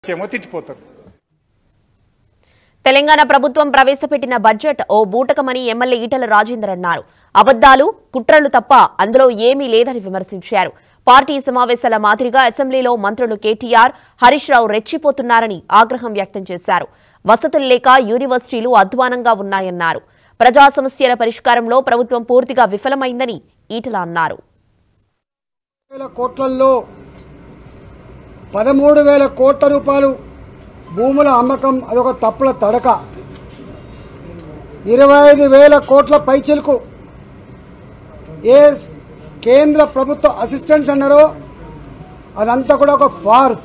ఏమో తెచ్చిపోతారు తెలంగాణ ప్రభుత్వం ప్రవేశపెట్టిన బడ్జెట్ ఓ బూటకమని ఎమ్మెల్యే ఈటల రాజేందర్ అన్నారు అబద్దాలు కుట్రలు తప్ప అందులో ఏమీ లేదని విమర్శించారు పార్టీ సమావేశాల మాదిరిగా అసెంబ్లీలో మంత్రులు కేటీఆర్ హరీష్ రావు రెచ్చిపోతున్నారని ఆగ్రహం వ్యక్తం చేశారు వసతులు లేక యూనివర్సిటీలు అధ్వానంగా ఉన్నాయన్నారు ప్రజా సమస్యల పరిష్కారంలో ప్రభుత్వం పూర్తిగా విఫలమైందని ఈటల అన్నారు వేల కోట్లల్లో పదమూడు వేల కోట్ల రూపాయలు భూముల అమ్మకం అదొక తప్పుల తడక ఇరవై ఐదు వేల కోట్ల పైచిలకు ఏ కేంద్ర ప్రభుత్వ అసిస్టెంట్స్ అన్నారో అదంతా కూడా ఒక ఫార్స్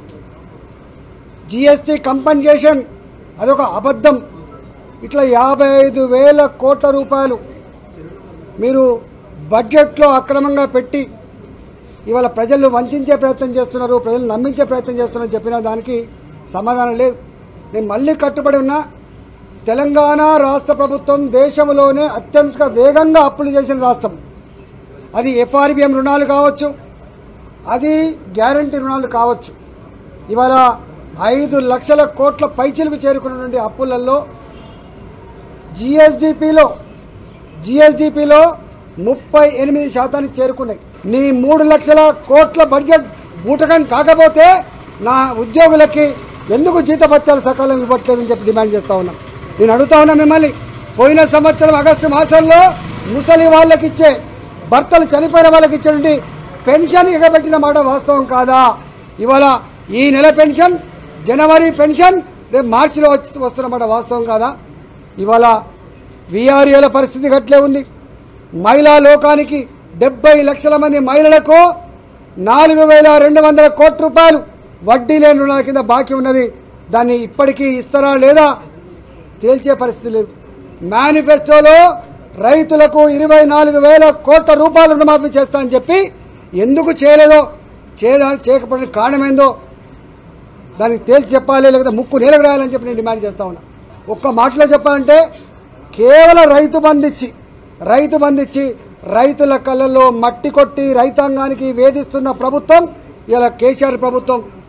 జిఎస్టీ కంపన్సేషన్ అదొక అబద్ధం ఇట్లా యాభై ఐదు వేల కోట్ల రూపాయలు మీరు బడ్జెట్లో అక్రమంగా పెట్టి ఇవాళ ప్రజలను వంచే ప్రయత్నం చేస్తున్నారు ప్రజలను నమ్మించే ప్రయత్నం చేస్తున్నారు చెప్పిన దానికి సమాధానం లేదు నేను మళ్ళీ కట్టుబడి ఉన్నా తెలంగాణ రాష్ట్ర ప్రభుత్వం దేశంలోనే అత్యంత వేగంగా అప్పులు చేసిన రాష్ట్రం అది ఎఫ్ఆర్బిఎం రుణాలు కావచ్చు అది గ్యారంటీ రుణాలు కావచ్చు ఇవాళ ఐదు లక్షల కోట్ల పైచిలకు చేరుకున్నటువంటి అప్పులలో జిఎస్డిపిలో జిఎస్డిపిలో ముప్పై ఎనిమిది శాతానికి చేరుకున్నాయి నీ మూడు లక్షల కోట్ల బడ్జెట్ బూటకం కాకపోతే నా ఉద్యోగులకి ఎందుకు జీతభత్యాలు సకాలం ఇవ్వట్లేదని చెప్పి డిమాండ్ చేస్తా ఉన్నాం నేను అడుగుతా ఉన్నా మిమ్మల్ని పోయిన సంవత్సరం ఆగస్టు మాసంలో ముసలి వాళ్ళకి ఇచ్చే భర్తలు చనిపోయిన వాళ్ళకి ఇచ్చేటువంటి పెన్షన్ ఎగబెట్టిన మాట వాస్తవం కాదా ఇవాళ ఈ నెల పెన్షన్ జనవరి పెన్షన్ రేపు మార్చిలో వచ్చి వస్తున్నమాట వాస్తవం కాదా ఇవాళ విఆర్ఏల పరిస్థితి గట్లే ఉంది మహిళా లోకానికి డెబ్బై లక్షల మంది మహిళలకు నాలుగు వేల రెండు వందల కోట్ల రూపాయలు వడ్డీ లేని రుణాల కింద బాకీ ఉన్నది దాన్ని ఇప్పటికీ ఇస్తారా లేదా తేల్చే పరిస్థితి లేదు మేనిఫెస్టోలో రైతులకు ఇరవై నాలుగు వేల కోట్ల రూపాయలు రుణమాఫీ చేస్తా అని చెప్పి ఎందుకు చేయలేదో చేయ- చేయకపోవడానికి కారణమేందో దానికి తేల్చి చెప్పాలి లేకపోతే ముక్కు నీలగడాలని చెప్పి నేను డిమాండ్ చేస్తా ఉన్నా ఒక్క మాటలో చెప్పాలంటే కేవలం రైతు బంధిచ్చి రైతు బంధిచ్చి రైతుల కళ్ళల్లో మట్టి కొట్టి రైతాంగానికి వేధిస్తున్న ప్రభుత్వం ఇలా కేసీఆర్ ప్రభుత్వం